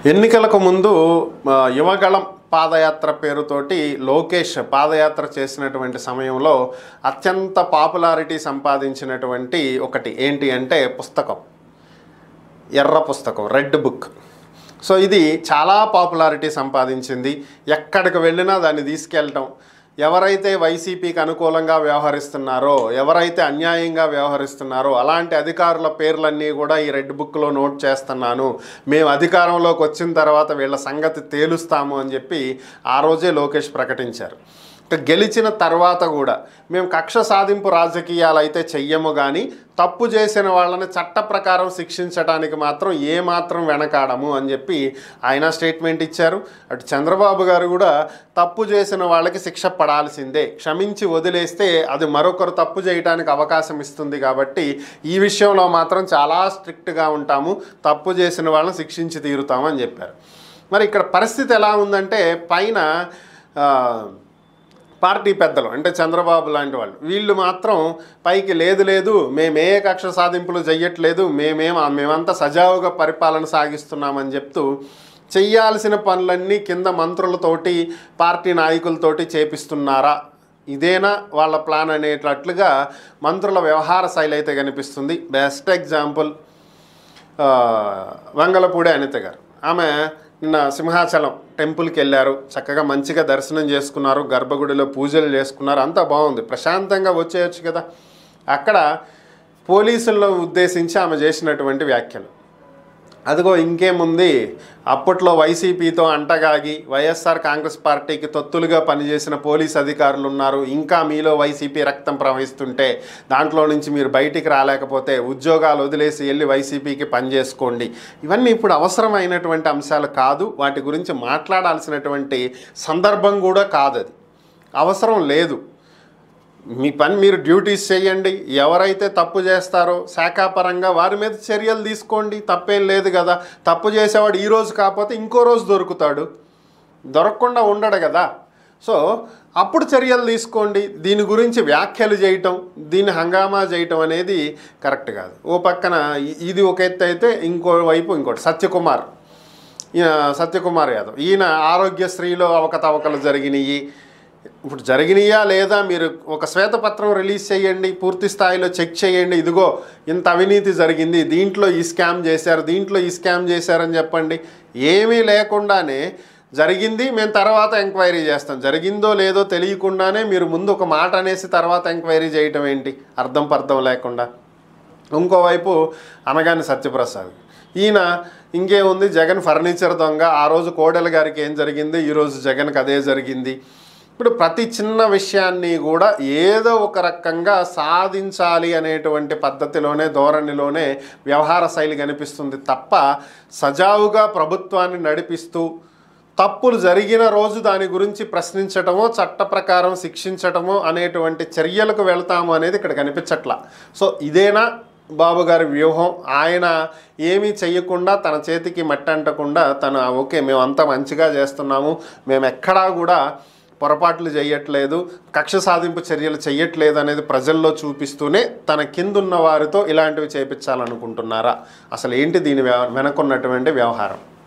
ఎన్నికలకు ముందు ఆ, యువగళం పాదయాత్ర పేరుతోటి లోకేష్ పాదయాత్ర చేసినటువంటి సమయంలో అత్యంత పాపులారిటీ సంపాదించినటువంటి ఒకటి ఏంటి అంటే పుస్తకం ఎర్ర పుస్తకం రెడ్ బుక్ సో ఇది చాలా పాపులారిటీ సంపాదించింది ఎక్కడికి వెళ్ళినా దాన్ని తీసుకెళ్ళటం ఎవరైతే వైసీపీకి అనుకూలంగా వ్యవహరిస్తున్నారో ఎవరైతే అన్యాయంగా వ్యవహరిస్తున్నారో అలాంటి అధికారుల పేర్లన్నీ కూడా ఈ రెడ్ బుక్లో నోట్ చేస్తున్నాను మేము అధికారంలోకి వచ్చిన తర్వాత వీళ్ళ సంగతి తేలుస్తాము అని చెప్పి ఆ రోజే లోకేష్ ప్రకటించారు ఇక గెలిచిన తర్వాత కూడా మేము కక్ష సాధింపు రాజకీయాలు అయితే చెయ్యము కానీ తప్పు చేసిన వాళ్ళని చట్ట ప్రకారం శిక్షించడానికి మాత్రం ఏమాత్రం వెనకాడము అని చెప్పి ఆయన స్టేట్మెంట్ ఇచ్చారు అటు చంద్రబాబు గారు కూడా తప్పు చేసిన వాళ్ళకి శిక్ష పడాల్సిందే క్షమించి వదిలేస్తే అది మరొకరు తప్పు చేయడానికి అవకాశం ఇస్తుంది కాబట్టి ఈ విషయంలో మాత్రం చాలా స్ట్రిక్ట్గా ఉంటాము తప్పు చేసిన వాళ్ళని శిక్షించి తీరుతాము అని చెప్పారు మరి ఇక్కడ పరిస్థితి ఎలా ఉందంటే పైన ఆ, పార్టీ పెద్దలు అంటే చంద్రబాబు లాంటి వాళ్ళు వీళ్ళు మాత్రం పైకి లేదు లేదు మేమే కక్ష సాధింపులు చెయ్యట్లేదు మేమేం మేమంతా సజావుగా పరిపాలన సాగిస్తున్నామని చెప్తూ చెయ్యాల్సిన పనులన్నీ కింద మంత్రులతోటి పార్టీ నాయకులతోటి చేపిస్తున్నారా ఇదేనా వాళ్ళ ప్లాన్ అనేటట్లుగా మంత్రుల వ్యవహార శైలి అయితే కనిపిస్తుంది బెస్ట్ ఎగ్జాంపుల్ ఆ, వంగలపూడి అనిత గారు ఆమె నిన్న సింహాచలం టెంపుల్కి వెళ్ళారు చక్కగా మంచిగా దర్శనం చేసుకున్నారు గర్భగుడిలో పూజలు చేసుకున్నారు అంతా బాగుంది ప్రశాంతంగా వచ్చేయచ్చు కదా అక్కడ పోలీసులను ఉద్దేశించి ఆమె చేసినటువంటి వ్యాఖ్యలు అదిగో ఇంకేముంది అప్పట్లో వైసీపీతో అంటగాగి వైఎస్ఆర్ కాంగ్రెస్ పార్టీకి తొత్తులుగా పనిచేసిన పోలీస్ అధికారులు ఉన్నారు ఇంకా మీలో వైసీపీ రక్తం ప్రవహిస్తుంటే దాంట్లో నుంచి మీరు బయటికి రాలేకపోతే ఉద్యోగాలు వదిలేసి వెళ్ళి వైసీపీకి పనిచేసుకోండి ఇవన్నీ ఇప్పుడు అవసరమైనటువంటి అంశాలు కాదు వాటి గురించి మాట్లాడాల్సినటువంటి సందర్భం కూడా కాదు అది అవసరం లేదు మీ పని మీరు డ్యూటీస్ చేయండి ఎవరైతే తప్పు చేస్తారో శాఖాపరంగా వారి మీద చర్యలు తీసుకోండి తప్పేం లేదు కదా తప్పు చేసేవాడు ఈ రోజు కాకపోతే ఇంకో రోజు దొరుకుతాడు దొరకకుండా ఉండడు కదా సో అప్పుడు చర్యలు తీసుకోండి దీని గురించి వ్యాఖ్యలు చేయటం దీన్ని హంగామా చేయటం అనేది కరెక్ట్ కాదు ఓ పక్కన ఇ- ఇది ఒక ఎత్తు అయితే ఇంకో వైపు ఇంకోటి సత్యకుమార్ ఈయన సత్యకుమార్ యాదవ్ ఈయన ఆరోగ్యశ్రీలో అవకతవకలు జరిగినాయి ఇప్పుడు జరిగినాయా లేదా మీరు ఒక శ్వేతపత్రం రిలీజ్ చేయండి పూర్తి స్థాయిలో చెక్ చేయండి ఇదిగో ఇంత అవినీతి జరిగింది దీంట్లో ఈ స్కామ్ చేశారు దీంట్లో ఈ స్కామ్ చేశారని చెప్పండి ఏమీ లేకుండానే జరిగింది మేము తర్వాత ఎంక్వైరీ చేస్తాం జరిగిందో లేదో తెలియకుండానే మీరు ముందు ఒక మాట అనేసి తర్వాత ఎంక్వైరీ చేయటం ఏంటి అర్థం పర్థం లేకుండా ఇంకోవైపు అనగాని సత్యప్రసాద్ ఈయన ఇంకేముంది జగన్ ఫర్నిచర్ దొంగ ఆ రోజు కోడెల గారికి ఏం జరిగింది ఈరోజు జగన్కి అదే జరిగింది ఇప్పుడు ప్రతి చిన్న విషయాన్ని కూడా ఏదో ఒక రకంగా సాధించాలి అనేటువంటి పద్ధతిలోనే ధోరణిలోనే వ్యవహార శైలి కనిపిస్తుంది తప్ప సజావుగా ప్రభుత్వాన్ని నడిపిస్తూ తప్పులు జరిగిన రోజు దాని గురించి ప్రశ్నించటమో చట్ట ప్రకారం శిక్షించటమో అనేటువంటి చర్యలకు వెళ్తాము అనేది ఇక్కడ కనిపించట్లా సో ఇదేనా బాబు గారి వ్యూహం ఆయన ఏమీ చెయ్యకుండా తన చేతికి మట్టి అంటకుండా తను ఓకే మేము అంతా మంచిగా చేస్తున్నాము మేము ఎక్కడా కూడా పొరపాట్లు చేయట్లేదు కక్ష సాధింపు చర్యలు చేయట్లేదు అనేది ప్రజల్లో చూపిస్తూనే తన కిందున్న వారితో ఇలాంటివి చేపించాలనుకుంటున్నారా అసలు ఏంటి దీని వె- వెనకున్నటువంటి వ్యవహారం